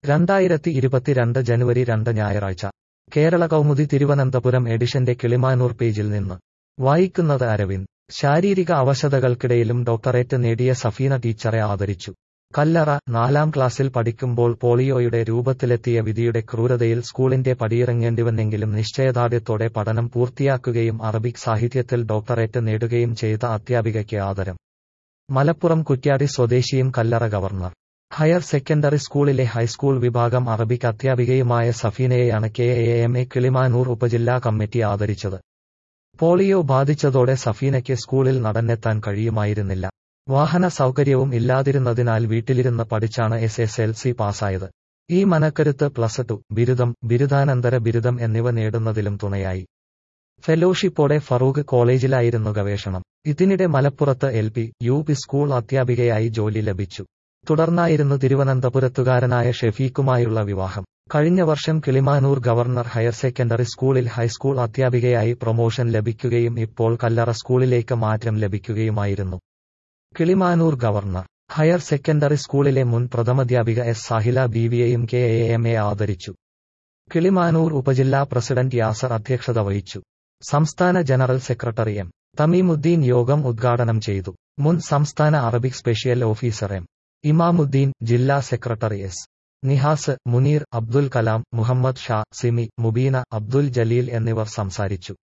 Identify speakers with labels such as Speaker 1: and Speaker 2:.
Speaker 1: രണ്ടായിരത്തി ഇരുപത്തിരണ്ട് ജനുവരി രണ്ട് ഞായറാഴ്ച കേരള കൗമുദി തിരുവനന്തപുരം എഡിഷന്റെ കിളിമാനൂർ പേജിൽ നിന്ന് വായിക്കുന്നത് അരവിന്ദ് ശാരീരിക അവശതകൾക്കിടയിലും ഡോക്ടറേറ്റ് നേടിയ സഫീന ടീച്ചറെ ആദരിച്ചു കല്ലറ നാലാം ക്ലാസ്സിൽ പഠിക്കുമ്പോൾ പോളിയോയുടെ രൂപത്തിലെത്തിയ വിധിയുടെ ക്രൂരതയിൽ സ്കൂളിന്റെ പടിയിറങ്ങേണ്ടിവന്നെങ്കിലും നിശ്ചയദാർഢ്യത്തോടെ പഠനം പൂർത്തിയാക്കുകയും അറബിക് സാഹിത്യത്തിൽ ഡോക്ടറേറ്റ് നേടുകയും ചെയ്ത അധ്യാപികയ്ക്ക് ആദരം മലപ്പുറം കുറ്റ്യാടി സ്വദേശിയും കല്ലറ ഗവർണർ ഹയർ സെക്കൻഡറി സ്കൂളിലെ ഹൈസ്കൂൾ വിഭാഗം അറബിക് അധ്യാപികയുമായ സഫീനയെയാണ് K A M A Kilimanoor ഉപജില്ലാ കമ്മിറ്റി ആദരിച്ചത് പോളിയോ ബാധിച്ചതോടെ സഫീനയ്ക്ക് സ്കൂളിൽ നടന്നെത്താൻ കഴിയുമായിരുന്നില്ല വാഹന സൗകര്യവും ഇല്ലാതിരുന്നതിനാൽ വീട്ടിലിരുന്ന് പഠിച്ചാണ് എസ് എസ് എൽ സി പാസ്സായത് ഈ മനക്കരുത്ത് പ്ലസ് ടു ബിരുദം ബിരുദാനന്തര ബിരുദം എന്നിവ നേടുന്നതിലും തുണയായി ഫെലോഷിപ്പോടെ ഫറൂഖ് കോളേജിലായിരുന്നു ഗവേഷണം ഇതിനിടെ മലപ്പുറത്ത് L P U P school അധ്യാപികയായി ജോലി ലഭിച്ചു തുടർന്നായിരുന്നു തിരുവനന്തപുരത്തുകാരനായ ഷെഫീഖുമായുള്ള വിവാഹം കഴിഞ്ഞ വർഷം കിളിമാനൂർ ഗവർണർ ഹയർ സെക്കൻഡറി സ്കൂളിൽ ഹൈസ്കൂൾ അധ്യാപികയായി പ്രൊമോഷൻ ലഭിക്കുകയും ഇപ്പോൾ കല്ലറ സ്കൂളിലേക്ക് മാറ്റം ലഭിക്കുകയുമായിരുന്നു കിളിമാനൂർ ഗവർണർ ഹയർ സെക്കൻഡറി സ്കൂളിലെ മുൻ പ്രഥമാധ്യാപിക എസ് സാഹില ബീവിയെയും കെ എ എം എ ആദരിച്ചു കിളിമാനൂർ ഉപജില്ലാ പ്രസിഡന്റ് യാസർ അധ്യക്ഷത വഹിച്ചു സംസ്ഥാന ജനറൽ സെക്രട്ടറി എം തമീമുദ്ദീൻ യോഗം ഉദ്ഘാടനം ചെയ്തു മുൻ സംസ്ഥാന Arabic special officer M Imamuddeen ജില്ലാ സെക്രട്ടറി എസ് നിഹാസ് മുനീർ അബ്ദുൽ കലാം മുഹമ്മദ് ഷാ സിമി മുബീന അബ്ദുൽ ജലീൽ എന്നിവർ സംസാരിച്ചു